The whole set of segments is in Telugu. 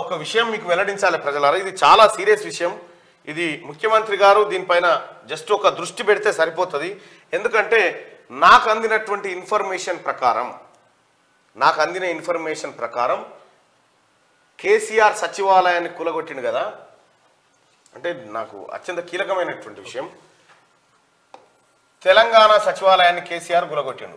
ఒక విషయం మీకు వెల్లడించాలి ప్రజలారా ఇది చాలా సీరియస్ విషయం ఇది ముఖ్యమంత్రి గారు దీనిపైన జస్ట్ ఒక దృష్టి పెడితే సరిపోతుంది ఎందుకంటే నాకు అందినటువంటి ఇన్ఫర్మేషన్ ప్రకారం నాకు అందిన ఇన్ఫర్మేషన్ ప్రకారం కేసీఆర్ సచివాలయాన్ని కూలగొట్టిండు కదా అంటే నాకు అత్యంత కీలకమైనటువంటి విషయం తెలంగాణ సచివాలయాన్ని కేసీఆర్ గులగొట్టిండు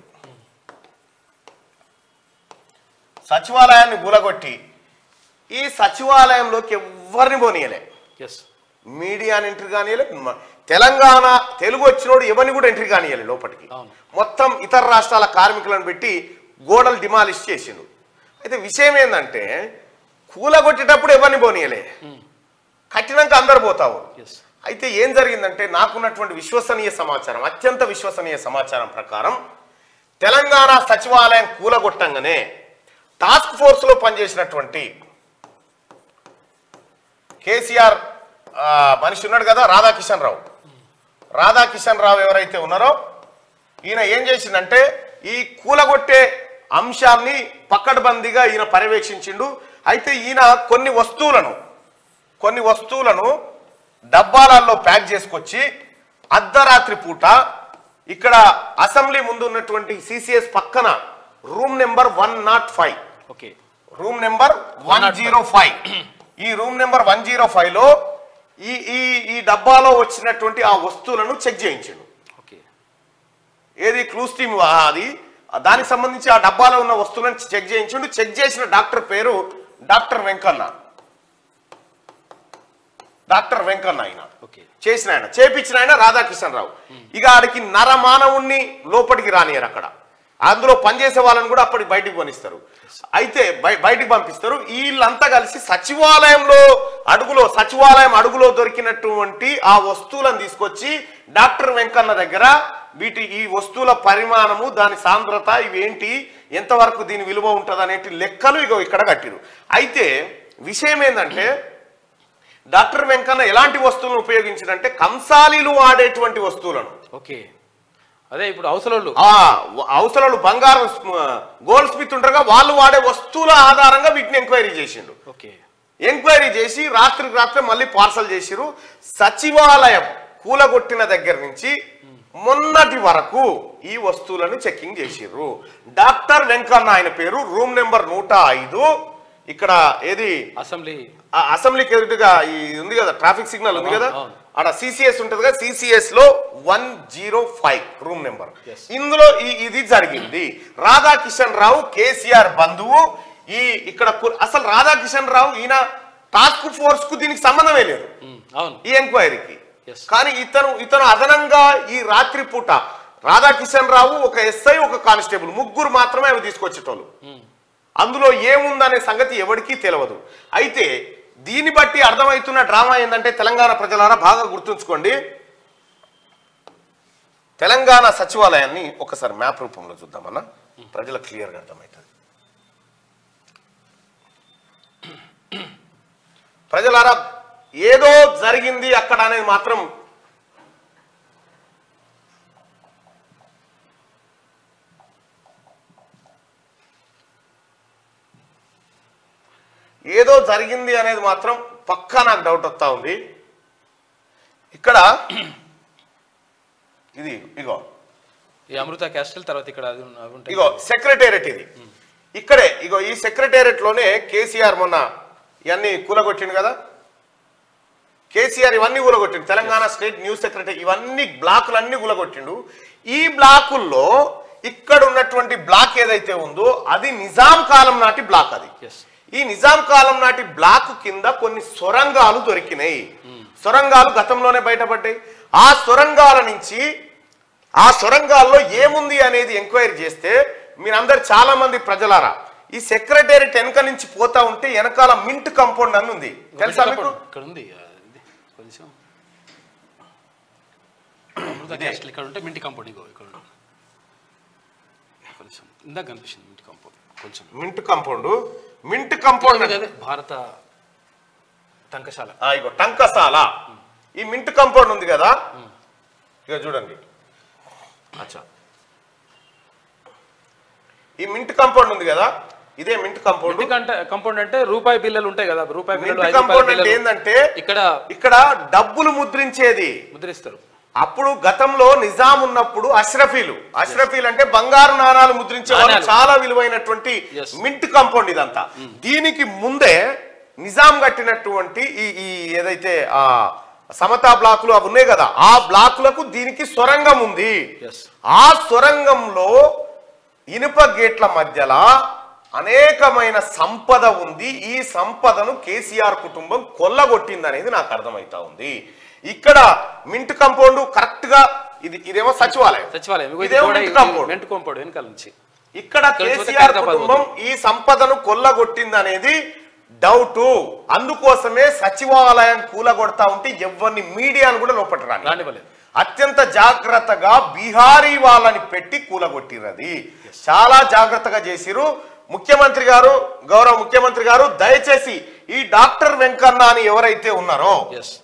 సచివాలయాన్ని గులగొట్టి ఈ సచివాలయంలోకి ఎవరిని పోనీయలే ఎస్ మీడియాని ఎంట్రీ కానియలే మ- తెలంగాణ తెలుగు వచ్చినోడు ఎవరిని కూడా ఎంట్రీ కానియలే లోపలికి అవును. మొత్తం ఇతర రాష్ట్రాల కార్మికులను పెట్టి గోడలు డిమాలిష్ చేసిండు అయితే విషయం ఏంటంటే కూలగొట్టేటప్పుడు ఎవరిని పోనీయలే కట్టినాక అందరు పోతావు ఎస్ అయితే ఏం జరిగిందంటే నాకున్నటువంటి విశ్వసనీయ సమాచారం అత్యంత విశ్వసనీయ సమాచారం ప్రకారం తెలంగాణ సచివాలయం కూలగొట్టంగానే టాస్క్ ఫోర్స్లో పనిచేసినటువంటి కేసీఆర్ ఆ, మనిషి ఉన్నాడు కదా రాధాకిషన్ రావు రాధాకిషన్ రావు ఎవరైతే ఉన్నారో ఈయన ఏం చేసిందంటే ఈ కూలగొట్టే అంశాన్ని పక్కడబందీగా ఈయన పర్యవేక్షించిండు అయితే ఈయన కొన్ని వస్తువులను కొన్ని వస్తువులను డబ్బాలలో ప్యాక్ చేసుకొచ్చి అర్ధరాత్రి పూట ఇక్కడ అసెంబ్లీ ముందు ఉన్నటువంటి సిసిఎస్ పక్కన room number one nought five okay room number one zero five ఈ room number one zero five లో ఈ ఈ ఈ డబ్బాలో వచ్చినటువంటి ఆ వస్తువులను చెక్ చేయించిండు ఓకే ఏది క్లూస్ టీమ్ అది దానికి సంబంధించి ఆ డబ్బాలో ఉన్న వస్తువులను చెక్ చేయించిండు చెక్ చేసిన డాక్టర్ పేరు డాక్టర్ వెంకన్న డాక్టర్ వెంకన్న ఆయన ఓకే చేసిన ఆయన చేపించిన ఆయన రాధాకిషన్ రావు ఇక ఆడికి నరమానవుణ్ణి లోపలికి రానియరు అక్కడ అందులో పనిచేసే వాళ్ళని కూడా అప్పటికి బయటికి పనిస్తారు అయితే బయ- బయటికి పంపిస్తారు వీళ్ళంతా కలిసి సచివాలయంలో అడుగులో సచివాలయం అడుగులో దొరికినటువంటి ఆ వస్తువులను తీసుకొచ్చి డాక్టర్ వెంకన్న దగ్గర వీటి ఈ వస్తువుల పరిమాణము దాని సాంద్రత ఇవేంటి ఎంతవరకు దీని విలువ ఉంటుంది అనేటి లెక్కలు ఇగో ఇక్కడ కట్టిరు అయితే విషయం ఏంటంటే డాక్టర్ వెంకన్న ఎలాంటి వస్తువులను ఉపయోగించినంటే కంసాలీలు వాడేటువంటి వస్తువులను ఓకే అదే ఇప్పుడు అవసరాలు ఆ వ- అవసరాలు బంగారం గోల్డ్ స్మిత్ ఉంటారుగా వాళ్ళు వాడే వస్తువుల ఆధారంగా వీటిని ఎంక్వైరీ చేసిండు ఓకే ఎంక్వైరీ చేసి రాత్రికి రాత్రి మళ్ళీ పార్సల్ చేసిరు సచివాలయం కూలగొట్టిన దగ్గర నుంచి మొన్నటి వరకు ఈ వస్తువులను చెక్కింగ్ చేసిర్రు డాక్టర్ వెంకన్న ఆయన పేరు రూమ్ నెంబర్ నూట ఐదు ఇక్కడ ఏది అసెంబ్లీ ఆ అసెంబ్లీకి ఎదురుగా ఈ ఉంది కదా ట్రాఫిక్ సిగ్నల్ ఉంది కదా అవును. ఆడ సిసిఎస్ ఉంటుంది కదా సిసిఎస్ లో one zero five room number Yes. ఇందులో ఈ ఇది జరిగింది రాధాకిషన్ రావు కేసీఆర్ బంధువు ఈ ఇక్కడ కు- అసలు రాధాకిషన్ రావు ఈయన టాస్క్ ఫోర్స్ కు దీనికి సంబంధమే లేదు ఉమ్, అవును ఈ ఎంక్వైరీకి Yes. కానీ ఇతను ఇతను అదనంగా ఈ రాత్రి పూట రాధాకిషన్ రావు ఒక ఎస్ఐ ఒక కానిస్టేబుల్ ముగ్గురు మాత్రమే అవి తీసుకొచ్చేటోళ్ళు ఉమ్, అందులో ఏముందనే సంగతి ఎవరికీ తెలియదు అయితే దీన్ని బట్టి అర్థమవుతున్న డ్రామా ఏంటంటే తెలంగాణ ప్రజలారా బాగా గుర్తుంచుకోండి తెలంగాణ సచివాలయాన్ని ఒకసారి మ్యాప్ రూపంలో చూద్దామన్నా ప్రజలకు క్లియర్గా అర్థమవుతుంది ప్రజలారా ఏదో జరిగింది అక్కడ అనేది మాత్రం ఏదో జరిగింది అనేది మాత్రం పక్కా నాకు డౌట్ వస్తా ఉంది ఇక్కడ ఇది ఇగో ఈ అమృత క్యాస్టల్ తర్వాత ఇక్కడ అది ఉన్న- అవి ఉంటాయి ఇగో సెక్రటేరియట్ ఇది ఇక్కడే ఇగో ఈ సెక్రటేరియట్ లోనే కేసీఆర్ మొన్న ఇవన్నీ కూలగొట్టిండు కదా కేసీఆర్ ఇవన్నీ కూలగొట్టిండు తెలంగాణ స్టేట్ న్యూస్ సెక్రటరీ ఇవన్నీ బ్లాకులు అన్ని కూలగొట్టిండు ఈ బ్లాకుల్లో ఇక్కడ ఉన్నటువంటి బ్లాక్ ఏదైతే ఉందో అది నిజాం కాలం నాటి బ్లాక్ అది ఎస్ ఈ నిజాం కాలం నాటి బ్లాక్ కింద కొన్ని సొరంగాలు దొరికినాయి సొరంగాలు గతంలోనే బయటపడ్డాయి ఆ సొరంగాల నుంచి ఆ సొరంగాల్లో ఏముంది అనేది ఎంక్వైరీ చేస్తే మీరందరు చాలా మంది ప్రజలారా ఈ సెక్రటేరియట్ వెనక నుంచి పోతా ఉంటే వెనకాల మింట్ కంపౌండ్ అని ఉంది తెలుసా మీకు ఇక్కడ ఉంది ఆ, ఇది కొంచెం అమృత క్యాస్టల్ ఇక్కడ ఉంటే మింటి కాంపౌండ్ ఇగో ఇక్కడ ఉంది. కొంచెం ఇందాక కనిపిస్తుంది మింటి కాంపౌండ్ కొంచెం మింట్ కంపౌండ్ మింట్ కంపౌండ్ అదే భారత టంకశాల ఆ, ఇగో టంకసాల ఈ మింట్ కాంపౌండ్ ఉంది కదా ఇక చూడండి అచ్చా ఈ మింట్ కాంపౌండ్ ఉంది కదా ఇదే మింట్ కంపౌండ్ ఎందుకంటే కంపౌండ్ అంటే రూపాయి బిల్లలు ఉంటాయి కదా రూపాయి బిల్లలు మింట్ ఐదు రూపాయల కంపౌండ్ అంటే బిల్లలు ఏంటంటే ఇక్కడ ఇక్కడ డబ్బులు ముద్రించేది ముద్రిస్తారు అప్పుడు గతంలో నిజాం ఉన్నప్పుడు అష్రఫీలు అష్రఫీలు అంటే బంగారు నాణాలు ముద్రించే వాళ్ళు నాణాలు. చాలా విలువైనటువంటి Yes. మింట్ కాంపౌండ్ ఇదంతా దీనికి ముందే నిజాం కట్టినటువంటి ఈ ఈ ఏదైతే ఆ సమతా బ్లాకులు అవి ఉన్నాయి కదా ఆ బ్లాకులకు దీనికి సొరంగం ఉంది ఎస్ ఆ సొరంగంలో ఇనుప గేట్ల మధ్యలో అనేకమైన సంపద ఉంది ఈ సంపదను కేసీఆర్ కుటుంబం కొల్లగొట్టింది అనేది నాకు అర్థమైతా ఉంది ఇక్కడ మింట్ కంపౌండ్ కరెక్ట్ గా ఇది ఇదేమో సచివాలయం సచివాలయం ఇగో ఇది ఇదేమో గోడ, మింట్ ఇది కాంపౌండ్ మెంట్ కాంపౌండ్ వెనకాల నుంచి ఇక్కడ ఇక్కడ చూస్తే కేసీఆర్ ఖైరతాబాద్ కుటుంబం ఈ సంపదను కొల్లగొట్టింది అనేది డౌట్ అందుకోసమే సచివాలయం కూలగొడతా ఉంటే ఎవరిని మీడియాను కూడా లోపట రాని రానివ్వలేదు అత్యంత జాగ్రత్తగా బీహారీ వాళ్ళని పెట్టి కూలగొట్టిరది చాలా జాగ్రత్తగా చేసిరు ముఖ్యమంత్రి గారు గౌరవ ముఖ్యమంత్రి గారు దయచేసి ఈ డాక్టర్ వెంకన్న అని ఎవరైతే ఉన్నారో ఎస్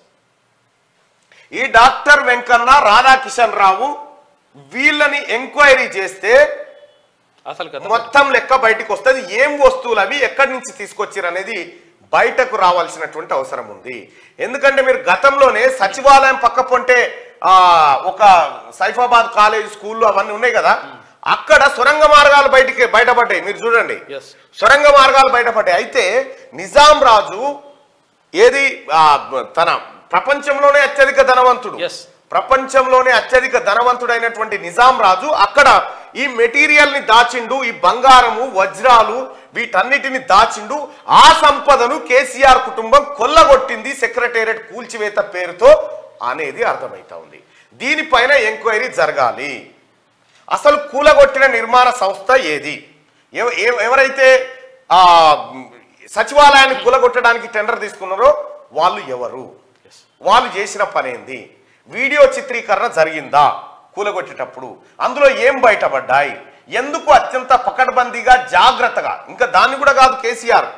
ఈ డాక్టర్ వెంకన్న రాధాకిషన్ రావు వీళ్ళని ఎంక్వైరీ చేస్తే అసలు కథ మొత్తం లెక్క బయటకు వస్తుంది ఏం వస్తువులు అవి ఎక్కడి నుంచి తీసుకొచ్చారు అనేది బయటకు రావాల్సినటువంటి అవసరం ఉంది ఎందుకంటే మీరు గతంలోనే సచివాలయం పక్క పొంటే ఆ, ఒక సైఫాబాద్ కాలేజ్ స్కూళ్ళు అవన్నీ ఉన్నాయి కదా అక్కడ సొరంగ మార్గాలు బయటికి బయటపడ్డాయి మీరు చూడండి ఎస్ సొరంగ మార్గాలు బయటపడ్డాయి అయితే నిజాం రాజు ఏది ఆ, తన ప్రపంచంలోనే అత్యధిక ధనవంతుడు ఎస్ ప్రపంచంలోనే అత్యధిక ధనవంతుడైనటువంటి నిజాం రాజు అక్కడ ఈ మెటీరియల్ ని దాచిండు ఈ బంగారము వజ్రాలు వీటన్నిటిని దాచిండు ఆ సంపదను కేసీఆర్ కుటుంబం కొల్లగొట్టింది సెక్రటేరియట్ కూల్చివేత పేరుతో అనేది అర్థమైతా ఉంది దీనిపైన ఎంక్వైరీ జరగాలి అసలు కూలగొట్టిన నిర్మాణ సంస్థ ఏది ఎవ- ఎవ- ఎవరైతే ఆ సచివాలయాన్ని కూలగొట్టడానికి టెండర్ తీసుకున్నారో వాళ్ళు ఎవరు ఎస్ వాళ్ళు చేసిన పనేంది వీడియో చిత్రీకరణ జరిగిందా కూలగొట్టేటప్పుడు అందులో ఏం బయటపడ్డాయి ఎందుకు అత్యంత పకడ్బందీగా జాగ్రత్తగా ఇంకా దాన్ని కూడా కాదు కేసీఆర్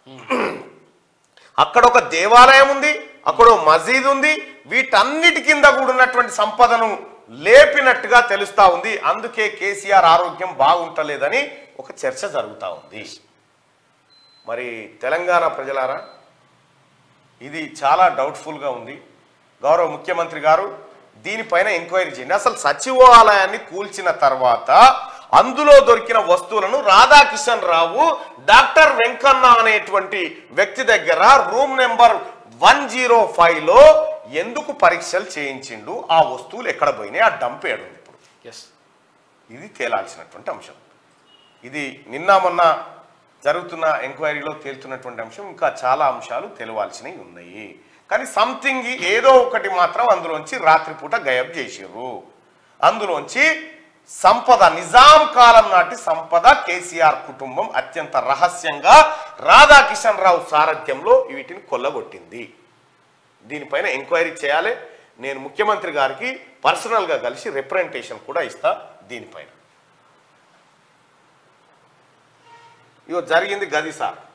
అక్కడ ఒక దేవాలయం ఉంది అక్కడ ఒక మసీద్ ఉంది వీటన్నిటి కింద కూడా ఉన్నటువంటి సంపదను లేపినట్టుగా తెలుస్తా ఉంది అందుకే కేసీఆర్ ఆరోగ్యం బాగుంటలేదని ఒక చర్చ జరుగుతా ఉంది మరి తెలంగాణ ప్రజలారా ఇది చాలా డౌట్ఫుల్గా ఉంది గౌరవ ముఖ్యమంత్రి గారు దీనిపైన ఎంక్వైరీ చేయండి అసలు సచివాలయాన్ని కూల్చిన తర్వాత అందులో దొరికిన వస్తువులను రాధాకిషన్ రావు డాక్టర్ వెంకన్న అనేటువంటి వ్యక్తి దగ్గర రూమ్ నెంబర్ వన్ జీరో లో ఎందుకు పరీక్షలు చేయించిండు ఆ వస్తువులు ఎక్కడ పోయినాయి ఆ డంప్ ఏడుంది ఇప్పుడు ఎస్ ఇది తేలాల్సినటువంటి అంశం ఇది నిన్న మొన్న జరుగుతున్న ఎంక్వైరీలో తేలుతున్నటువంటి అంశం ఇంకా చాలా అంశాలు తెలవాల్సినవి ఉన్నాయి కానీ సంథింగ్ ఏదో ఒకటి మాత్రం అందులోంచి రాత్రిపూట గయబ్ చేసిర్రు అందులోంచి సంపద నిజాం కాలం నాటి సంపద కేసీఆర్ కుటుంబం అత్యంత రహస్యంగా రాధాకిషన్ రావు సారథ్యంలో వీటిని కొల్లగొట్టింది దీనిపైన ఎంక్వైరీ చేయాలి నేను ముఖ్యమంత్రి గారికి పర్సనల్గా కలిసి రిప్రజెంటేషన్ కూడా ఇస్తా దీనిపైన ఇగో జరిగింది గది సార్